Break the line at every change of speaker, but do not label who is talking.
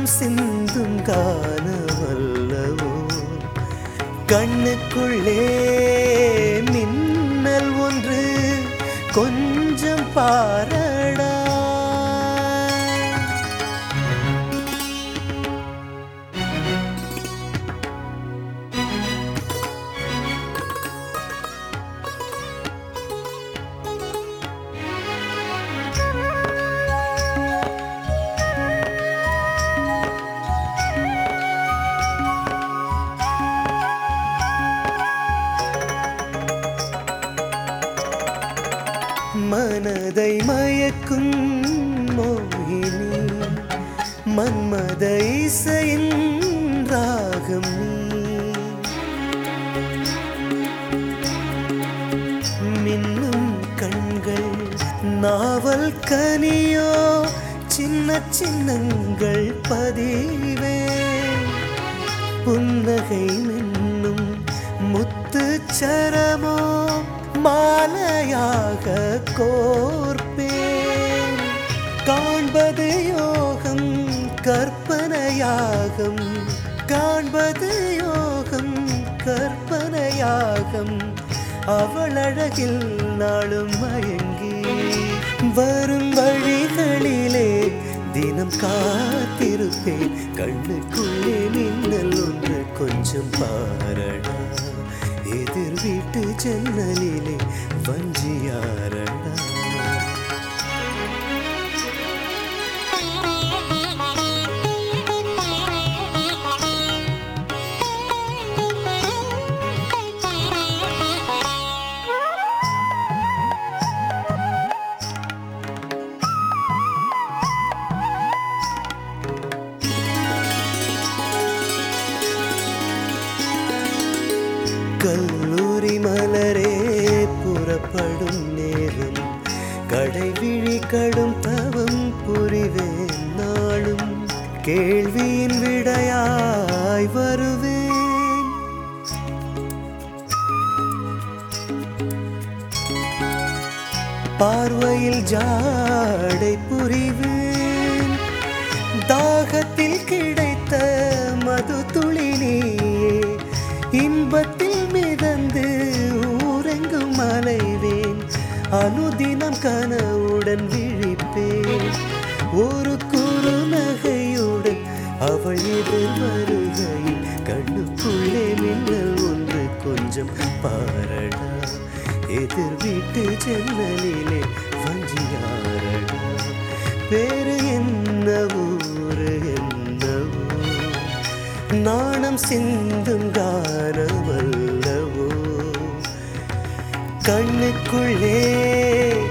நாணம் சிந்தும் காணவல்லவோ கண்ணுக்குள்ளே மின்னல் ஒன்று கொஞ்சம் பாரடா மனதை மயக்கும் மோகினி மன்மத இசையின் ராகம் நீ மின்னும் கண்கள் நாவல் கனியோ சின்ன சின்னங்கள் பதிவே புன்னகை மின்னும் முத்து சரமோ மாலையாக கோர்ப்பேன் காண்பது யோகம் கற்பனையாகும் காண்பது யோகம் கற்பனையாகும் அவள் அழகில் நாளும் மயங்கி வரும் வழிகளிலே தினம் காத்திருப்பேன் கண்ணுக்குள்ளே மின்னல் ஒன்று கொஞ்சம் பாரடா எதிர் வீட்டு ஜன்னலிலே வஞ்சியாரடா கல்லூரி மலரே புறப்படும் நேரம் கடைவிழி கடும் தவம் புரிவேன் நாளும் கேள்வியின் விடையாய் வருவேன் பார்வையில் ஜாடை புரிவேன் தாகத்தில் கிடைத்த மது துளி நீயே இன்பத்தில் மிதந்து ஊரெங்கும் அலைவேன் அனுதினம் கனவுடன் விழிப்பேன் ஒரு குறு நகையுடன் அவள் எதிர் வருகையில் கண்ணுக்குள்ளே மின்னல் ஒன்று கொஞ்சம் பாரடா எதிர் வீட்டு ஜன்னலிலே வஞ்சியாரடா பேரு என்ன ஊரு என்னவோ நாணம் சிந்தும் கானமல்லவோ கண்ணுக்குள்ளே